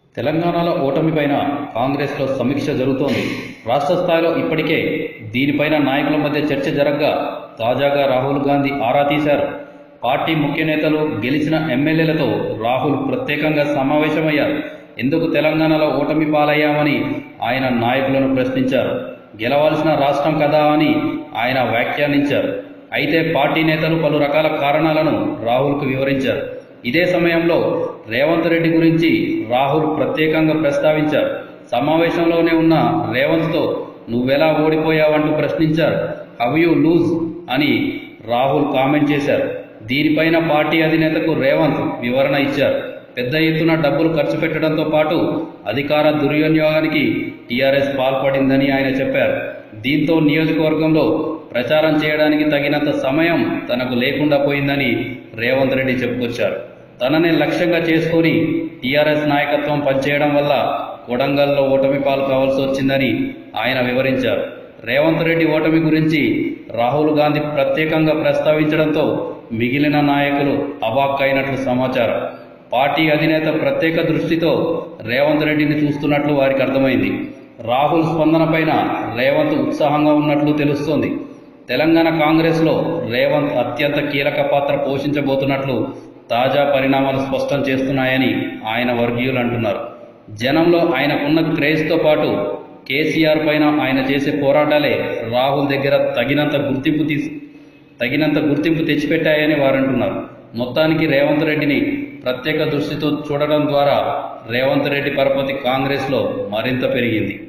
తెలంగాణలో ఓటమిపైన కాంగ్రెస్లో సమీక్ష జరుగుతోంది రాష్ట్ర స్థాయిలో ఇప్పటికే దీనిపైన నాయకుల మధ్య చర్చ జరగగా తాజాగా రాహుల్ గాంధీ ఆరా తీశారు పార్టీ ముఖ్య నేతలు గెలిచిన ఎమ్మెల్యేలతో రాహుల్ ప్రత్యేకంగా సమావేశమయ్యారు ఎందుకు తెలంగాణలో ఓటమి పాలయ్యామని ఆయన నాయకులను ప్రశ్నించారు గెలవాల్సిన రాష్ట్రం కదా అని ఆయన వ్యాఖ్యానించారు అయితే పార్టీ నేతలు పలు రకాల కారణాలను రాహుల్కు వివరించారు ఇదే సమయంలో రేవంత్ రెడ్డి గురించి రాహుల్ ప్రత్యేకంగా ప్రస్తావించారు సమావేశంలోనే ఉన్న రేవంత్తో నువ్వెలా ఓడిపోయావంటూ ప్రశ్నించారు హవ్ యూ లూజ్ అని రాహుల్ కామెంట్ చేశారు దీనిపైన పార్టీ అధినేతకు రేవంత్ వివరణ ఇచ్చారు పెద్ద ఎత్తున డబ్బులు ఖర్చు పెట్టడంతో పాటు అధికార దుర్వినియోగానికి టీఆర్ఎస్ పాల్పడిందని ఆయన చెప్పారు దీంతో నియోజకవర్గంలో ప్రచారం చేయడానికి తగినంత సమయం తనకు లేకుండా పోయిందని రేవంత్ రెడ్డి చెప్పుకొచ్చారు తనని లక్ష్యంగా చేసుకొని టీఆర్ఎస్ నాయకత్వం పనిచేయడం వల్ల కొడంగల్లో ఓటమి పాలు కావాల్సి వచ్చిందని ఆయన వివరించారు రేవంత్ రెడ్డి ఓటమి గురించి రాహుల్ గాంధీ ప్రత్యేకంగా ప్రస్తావించడంతో మిగిలిన నాయకులు అవాక్కైనట్లు సమాచారం పార్టీ అధినేత ప్రత్యేక దృష్టితో రేవంత్ రెడ్డిని చూస్తున్నట్లు వారికి అర్థమైంది రాహుల్ స్పందనపైన రేవంత్ ఉత్సాహంగా ఉన్నట్లు తెలుస్తోంది తెలంగాణ కాంగ్రెస్లో రేవంత్ అత్యంత కీలక పాత్ర పోషించబోతున్నట్లు తాజా పరిణామాలు స్పష్టం చేస్తున్నాయని ఆయన వర్గీయులు అంటున్నారు జనంలో ఆయనకున్న క్రేజ్తో పాటు కేసీఆర్ పైన ఆయన చేసే పోరాటాలే రాహుల్ దగ్గర తగినంత గుర్తింపు తీసు తగినంత గుర్తింపు తెచ్చిపెట్టాయని వారు అంటున్నారు మొత్తానికి రేవంత్ రెడ్డిని ప్రత్యేక దృష్టితో చూడడం ద్వారా రేవంత్ రెడ్డి పరపతి కాంగ్రెస్లో మరింత పెరిగింది